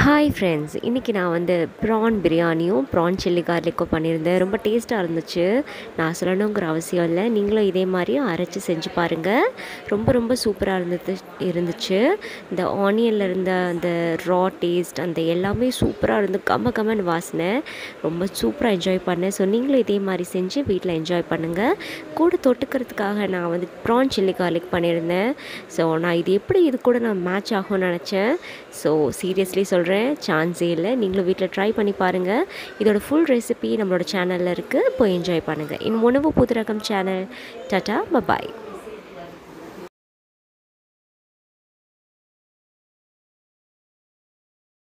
hi friends இன்றைக்கி நான் வந்து ப்ரான் பிரியாணியும் ப்ரான் சில்லி கார்லிக்கும் பண்ணியிருந்தேன் ரொம்ப டேஸ்ட்டாக இருந்துச்சு நான் சொல்லணுங்கிற அவசியம் இல்லை நீங்களும் இதே மாதிரி அரைச்சி செஞ்சு பாருங்கள் ரொம்ப ரொம்ப சூப்பராக இருந்தது இருந்துச்சு இந்த ஆனியனில் இருந்த அந்த ரா டேஸ்ட் அந்த எல்லாமே சூப்பராக இருந்து கம்ம கம்மன்னு வாசனை ரொம்ப சூப்பராக என்ஜாய் பண்ணேன் ஸோ நீங்களும் இதே மாதிரி செஞ்சு வீட்டில் என்ஜாய் பண்ணுங்கள் கூட தொட்டுக்கிறதுக்காக நான் வந்து ப்ரான் சில்லி கார்லிக் பண்ணியிருந்தேன் ஸோ நான் இது எப்படி இது கூட நான் மேட்ச் ஆகும்னு நினச்சேன் ஸோ சீரியஸ்லி சொல்கிறேன் சான்ஸே இல்லை நீங்களும் வீட்டில் ட்ரை பண்ணி பாருங்கள் இதோட ஃபுல் ரெசிபி நம்மளோட சேனலில் இருக்குது போய் என்ஜாய் பண்ணுங்கள் இன்னும் உணவு புது ரகம் சேனல் டாட்டா பபாய்